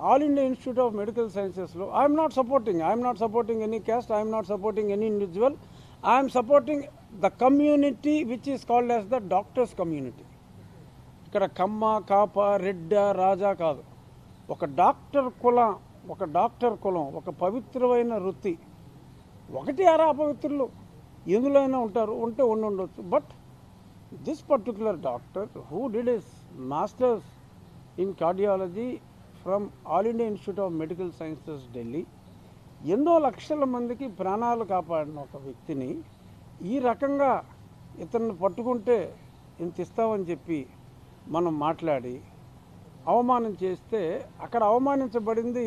all India institute of medical సైన్సెస్లో I'm not supporting I'm not supporting any caste I'm not supporting any individual I'm supporting the community which is called as the doctors community ఇక్కడ కమ్మ కాప రెడ్డ రాజా కాదు ఒక doctor కులం ఒక doctor కులం ఒక పవిత్రమైన వృత్తి ఒకటి అరా అపవిత్రులు ఎందులో అయినా ఉంటారు ఉంటే ఉండి ఉండొచ్చు but this particular doctor who did his masters in cardiology from all India institute of medical sciences Delhi ఎన్నో లక్షల మందికి ప్రాణాలు కాపాడిన ఒక వ్యక్తిని ఈ రకంగా ఇతన్ని పట్టుకుంటే ఇంత ఇస్తామని చెప్పి మనం మాట్లాడి అవమానం చేస్తే అక్కడ అవమానించబడింది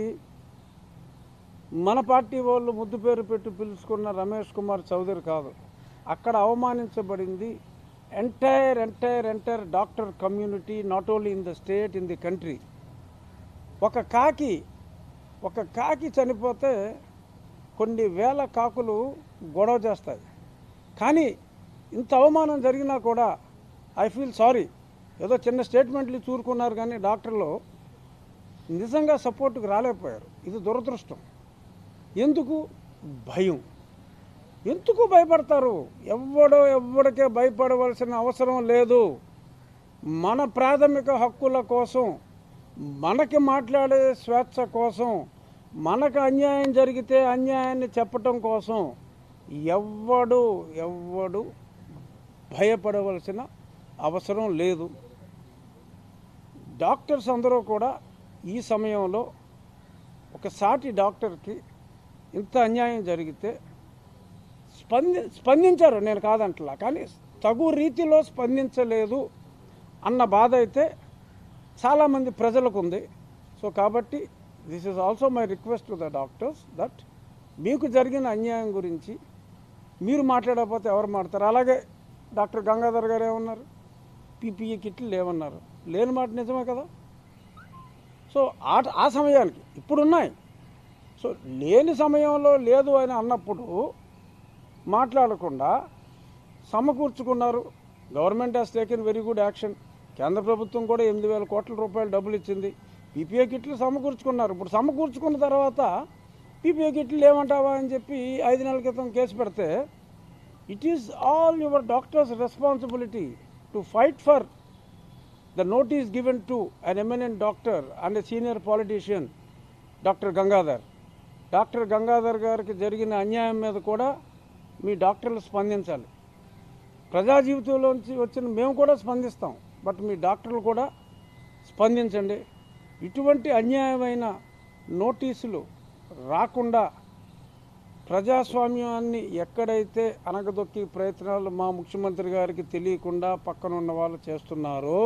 మన పార్టీ వాళ్ళు ముద్దు పేరు పెట్టి పిలుచుకున్న రమేష్ కుమార్ చౌదరి కాదు అక్కడ అవమానించబడింది entire entire entire doctor community not only in the state in the country ఒక కాకి ఒక కాకి చనిపోతే కొన్ని వేల కాకులు గొడవ చేస్తాయి కానీ ఇంత అవమానం జరిగినా కూడా ఐ ఫీల్ సారీ ఏదో చిన్న స్టేట్మెంట్లు చూరుకున్నారు కానీ డాక్టర్లు నిజంగా సపోర్ట్కి రాలేకపోయారు ఇది దురదృష్టం ఎందుకు భయం ఎందుకు భయపడతారు ఎవడో ఎవడికే భయపడవలసిన అవసరం లేదు మన ప్రాథమిక హక్కుల కోసం మనకి మాట్లాడే స్వేచ్ఛ కోసం మనకు అన్యాయం జరిగితే అన్యాయాన్ని చెప్పటం కోసం ఎవ్వడు ఎవ్వడు భయపడవలసిన అవసరం లేదు డాక్టర్స్ అందరూ కూడా ఈ సమయంలో ఒక సాటి డాక్టర్కి ఇంత అన్యాయం జరిగితే స్పంది స్పందించారు నేను కాదంటలా కానీ తగు రీతిలో స్పందించలేదు అన్న బాధ అయితే చాలామంది ప్రజలకు ఉంది సో కాబట్టి this is also my request to the doctors that మీకు జరిగిన అన్యాయం గురించి మీరు మాట్లాడకపోతే ఎవరు మాట్లాడతారు అలాగే డాక్టర్ గంగాధర్ గారు ఏమన్నారు పీపీఈ కిట్లు లేవన్నారు లేని మాట నిజమే కదా సో ఆ ఆ సమయానికి ఇప్పుడున్నాయి సో లేని సమయంలో లేదు అని అన్నప్పుడు మాట్లాడకుండా సమకూర్చుకున్నారు government has taken very good action కేంద్ర ప్రభుత్వం కూడా ఎనిమిది వేల కోట్ల రూపాయలు డబ్బులు ఇచ్చింది పీపీఏ కిట్లు సమకూర్చుకున్నారు ఇప్పుడు సమకూర్చుకున్న తర్వాత పీపీఏ కిట్లు ఏమంటావా అని చెప్పి ఐదు నెలల క్రితం కేసు పెడితే it is all your doctors responsibility to fight for the notice given to an eminent doctor and a senior politician doctor Gangadhar doctor Gangadhar గారికి జరిగిన అన్యాయం మీద కూడా మీ డాక్టర్లు స్పందించాలి ప్రజా జీవితంలోంచి వచ్చిన మేము కూడా స్పందిస్తాం బట్ మీ డాక్టర్లు కూడా స్పందించండి ఇటువంటి అన్యాయమైన నోటీసులు రాకుండా ప్రజాస్వామ్యాన్ని ఎక్కడైతే అనగదొక్కి ప్రయత్నాలు మా ముఖ్యమంత్రి గారికి తెలియకుండా పక్కన ఉన్న వాళ్ళు చేస్తున్నారో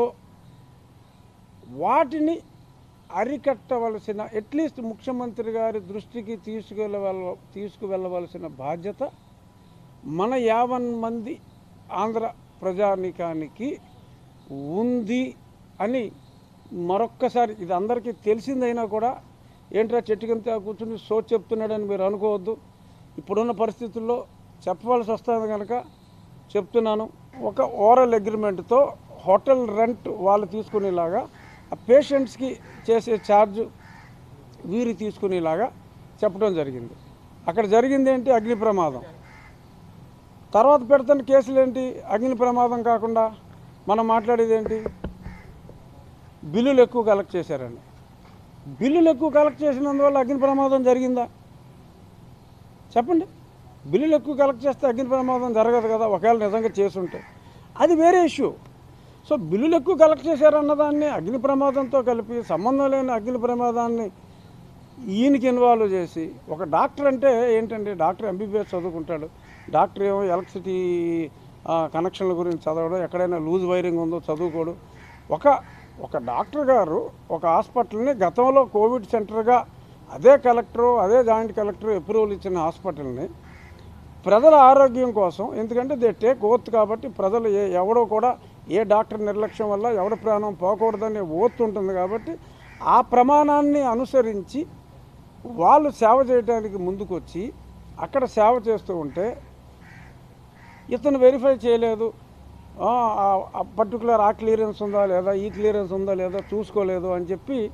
వాటిని అరికట్టవలసిన అట్లీస్ట్ ముఖ్యమంత్రి గారి దృష్టికి తీసుకెళ్ళవల తీసుకువెళ్ళవలసిన బాధ్యత మన యావన్ మంది ఆంధ్ర ప్రజానికానికి ఉంది అని మరొక్కసారి ఇది అందరికీ తెలిసిందైనా కూడా ఏంట్రా చెట్టు కింద కూర్చుని సో చెప్తున్నాడని మీరు అనుకోవద్దు ఇప్పుడున్న పరిస్థితుల్లో చెప్పవలసి వస్తుంది కనుక చెప్తున్నాను ఒక ఓరల్ అగ్రిమెంట్తో హోటల్ రెంట్ వాళ్ళు తీసుకునేలాగా ఆ పేషెంట్స్కి చేసే ఛార్జ్ వీరు తీసుకునేలాగా చెప్పడం జరిగింది అక్కడ జరిగింది ఏంటి అగ్ని ప్రమాదం తర్వాత పెడుతున్న కేసులు ఏంటి అగ్ని ప్రమాదం కాకుండా మనం మాట్లాడేది ఏంటి బిల్లులు ఎక్కువ కలెక్ట్ చేశారండి బిల్లులు ఎక్కువ కలెక్ట్ చేసినందువల్ల అగ్ని ప్రమాదం జరిగిందా చెప్పండి బిల్లులు ఎక్కువ కలెక్ట్ చేస్తే అగ్ని ప్రమాదం జరగదు కదా ఒకవేళ నిజంగా చేసుంటే అది వేరే ఇష్యూ సో బిల్లులు ఎక్కువ కలెక్ట్ చేశారన్నదాన్ని అగ్ని ప్రమాదంతో కలిపి సంబంధం లేని అగ్ని ప్రమాదాన్ని ఈయనకి ఇన్వాల్వ్ చేసి ఒక డాక్టర్ అంటే ఏంటండి డాక్టర్ ఎంబీబీఎస్ చదువుకుంటాడు డాక్టర్ ఏమో ఎలక్ట్రిసిటీ కనెక్షన్ల గురించి చదవడం ఎక్కడైనా లూజ్ వైరింగ్ ఉందో చదువుకోడు ఒక ఒక డాక్టర్ గారు ఒక హాస్పిటల్ని గతంలో కోవిడ్ సెంటర్గా అదే కలెక్టరు అదే జాయింట్ కలెక్టర్ అప్రూవల్ ఇచ్చిన హాస్పిటల్ని ప్రజల ఆరోగ్యం కోసం ఎందుకంటే దే టేక్ ఓత్ కాబట్టి ప్రజలు ఏ ఎవడో కూడా ఏ డాక్టర్ నిర్లక్ష్యం వల్ల ఎవడ ప్రాణం పోకూడదనే ఓత్ ఉంటుంది కాబట్టి ఆ ప్రమాణాన్ని అనుసరించి వాళ్ళు సేవ చేయడానికి ముందుకొచ్చి అక్కడ సేవ చేస్తూ ఉంటే ఇతను వెరిఫై చేయలేదు పర్టికులర్ ఆ క్లియరెన్స్ ఉందా లేదా ఈ క్లియరెన్స్ ఉందా లేదా చూసుకోలేదు అని చెప్పి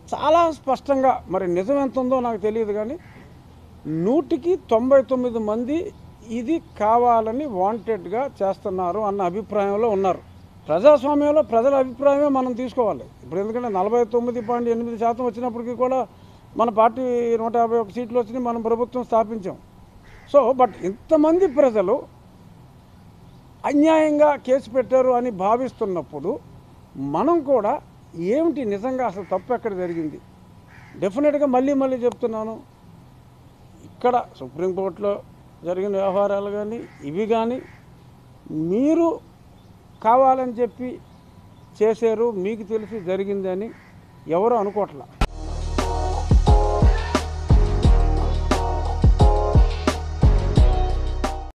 చాలా స్పష్టంగా మరి నిజం ఎంత ఉందో నాకు తెలియదు కానీ నూటికి తొంభై తొమ్మిది మంది ఇది కావాలని వాంటెడ్గా చేస్తున్నారు అన్న అభిప్రాయంలో ఉన్నారు ప్రజాస్వామ్యంలో ప్రజల అభిప్రాయమే మనం తీసుకోవాలి ఇప్పుడు ఎందుకంటే నలభై తొమ్మిది పాయింట్ ఎనిమిది శాతం వచ్చినప్పటికీ కూడా మన పార్టీ నూట యాభై ఒక సీట్లు వచ్చినాయి మనం ప్రభుత్వం స్థాపించాం సో బట్ ఇంతమంది ప్రజలు అన్యాయంగా కేసు పెట్టారు అని భావిస్తున్నప్పుడు మనం కూడా ఏమిటి నిజంగా అసలు తప్పు ఎక్కడ జరిగింది డెఫినెట్గా మళ్ళీ మళ్ళీ చెప్తున్నాను ఇక్కడ సుప్రీంకోర్టులో జరిగిన వ్యవహారాలు కానీ ఇవి కానీ మీరు కావాలని చెప్పి చేశారు మీకు తెలిసి జరిగిందని ఎవరు అనుకోవట్లా